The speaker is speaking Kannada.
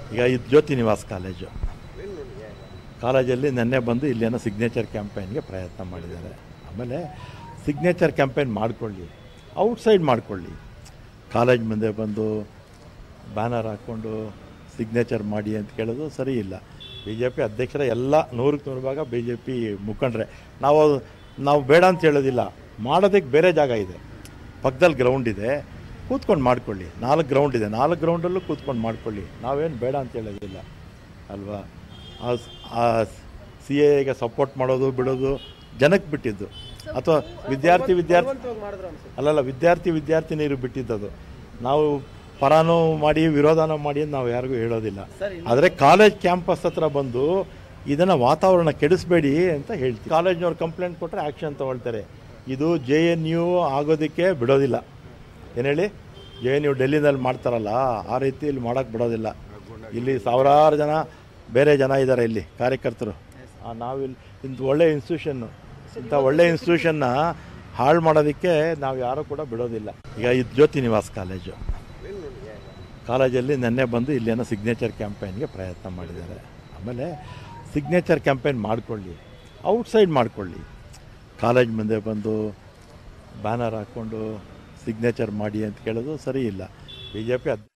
ಈಗ ಇದು ಜ್ಯೋತಿ ನಿವಾಸ್ ಕಾಲೇಜು ಕಾಲೇಜಲ್ಲಿ ನೆನ್ನೆ ಬಂದು ಇಲ್ಲೇನೋ ಸಿಗ್ನೇಚರ್ ಕ್ಯಾಂಪೇನ್ಗೆ ಪ್ರಯತ್ನ ಮಾಡಿದ್ದಾರೆ ಆಮೇಲೆ ಸಿಗ್ನೇಚರ್ ಕ್ಯಾಂಪೇನ್ ಮಾಡಿಕೊಳ್ಳಿ ಔಟ್ಸೈಡ್ ಮಾಡಿಕೊಳ್ಳಿ ಕಾಲೇಜ್ ಮುಂದೆ ಬಂದು ಬ್ಯಾನರ್ ಹಾಕ್ಕೊಂಡು ಸಿಗ್ನೇಚರ್ ಮಾಡಿ ಅಂತ ಕೇಳೋದು ಸರಿ ಇಲ್ಲ ಬಿ ಜೆ ಪಿ ಅಧ್ಯಕ್ಷರ ಎಲ್ಲ ನೂರಕ್ಕೆ ನೂರು ಭಾಗ ಬಿ ಜೆ ಪಿ ಮುಖಂಡ್ರೆ ನಾವು ನಾವು ಬೇಡ ಅಂತ ಹೇಳೋದಿಲ್ಲ ಮಾಡೋದಕ್ಕೆ ಬೇರೆ ಜಾಗ ಇದೆ ಪಕ್ಕದಲ್ಲಿ ಗ್ರೌಂಡ್ ಇದೆ ಕೂತ್ಕೊಂಡು ಮಾಡ್ಕೊಳ್ಳಿ ನಾಲ್ಕು ಗ್ರೌಂಡ್ ಇದೆ ನಾಲ್ಕು ಗ್ರೌಂಡಲ್ಲೂ ಕೂತ್ಕೊಂಡು ಮಾಡ್ಕೊಳ್ಳಿ ನಾವೇನು ಬೇಡ ಅಂತ ಹೇಳೋದಿಲ್ಲ ಅಲ್ವಾ ಆ ಸ್- ಆ ಸಿ ಎಗೆ ಸಪೋರ್ಟ್ ಮಾಡೋದು ಬಿಡೋದು ಜನಕ್ಕೆ ಬಿಟ್ಟಿದ್ದು ಅಥವಾ ವಿದ್ಯಾರ್ಥಿ ವಿದ್ಯಾರ್ಥಿ ಅಲ್ಲಲ್ಲ ವಿದ್ಯಾರ್ಥಿ ವಿದ್ಯಾರ್ಥಿನಿಯರು ಬಿಟ್ಟಿದ್ದದು ನಾವು ಪರಾನೂ ಮಾಡಿ ವಿರೋಧನೂ ಮಾಡಿ ಅಂತ ನಾವು ಯಾರಿಗೂ ಹೇಳೋದಿಲ್ಲ ಆದರೆ ಕಾಲೇಜ್ ಕ್ಯಾಂಪಸ್ ಹತ್ರ ಬಂದು ಇದನ್ನು ವಾತಾವರಣ ಕೆಡಿಸ್ಬೇಡಿ ಅಂತ ಹೇಳ್ತೀವಿ ಕಾಲೇಜ್ನವ್ರು ಕಂಪ್ಲೇಂಟ್ ಕೊಟ್ಟರೆ ಆ್ಯಕ್ಷನ್ ತೊಗೊಳ್ತಾರೆ ಇದು ಜೆ ಎನ್ ಯು ಆಗೋದಕ್ಕೆ ಬಿಡೋದಿಲ್ಲ ಏನು ಹೇಳಿ ಜೆ ಎನ್ ಯು ಡೆಲ್ಲಿನಲ್ಲಿ ಮಾಡ್ತಾರಲ್ಲ ಆ ರೀತಿ ಇಲ್ಲಿ ಮಾಡೋಕ್ಕೆ ಬಿಡೋದಿಲ್ಲ ಇಲ್ಲಿ ಸಾವಿರಾರು ಜನ ಬೇರೆ ಜನ ಇದ್ದಾರೆ ಇಲ್ಲಿ ಕಾರ್ಯಕರ್ತರು ಆ, ನಾವಿಲ್ಲಿ ಇಂಥ ಒಳ್ಳೆ ಇನ್ಸ್ಟಿಟ್ಯೂಷನ್ನು ಇಂಥ ಒಳ್ಳೆ ಇನ್ಸ್ಟಿಟ್ಯೂಷನ್ನ ಹಾಳು ಮಾಡೋದಕ್ಕೆ ನಾವು ಯಾರೂ ಕೂಡ ಬಿಡೋದಿಲ್ಲ ಈಗ ಇದು ಜ್ಯೋತಿ ನಿವಾಸ್ ಕಾಲೇಜು ಕಾಲೇಜಲ್ಲಿ ನೆನ್ನೆ ಬಂದು ಇಲ್ಲೇನೋ ಸಿಗ್ನೇಚರ್ ಕ್ಯಾಂಪೇನ್ಗೆ ಪ್ರಯತ್ನ ಮಾಡಿದ್ದಾರೆ ಆಮೇಲೆ ಸಿಗ್ನೇಚರ್ ಕ್ಯಾಂಪೇನ್ ಮಾಡಿಕೊಳ್ಳಿ ಔಟ್ಸೈಡ್ ಮಾಡಿಕೊಳ್ಳಿ ಕಾಲೇಜ್ ಮುಂದೆ ಬಂದು ಬ್ಯಾನರ್ ಹಾಕ್ಕೊಂಡು ಸಿಗ್ನೇಚರ್ ಮಾಡಿ ಅಂತ ಕೇಳೋದು ಸರಿ ಇಲ್ಲ ಬಿ ಜೆ ಪಿ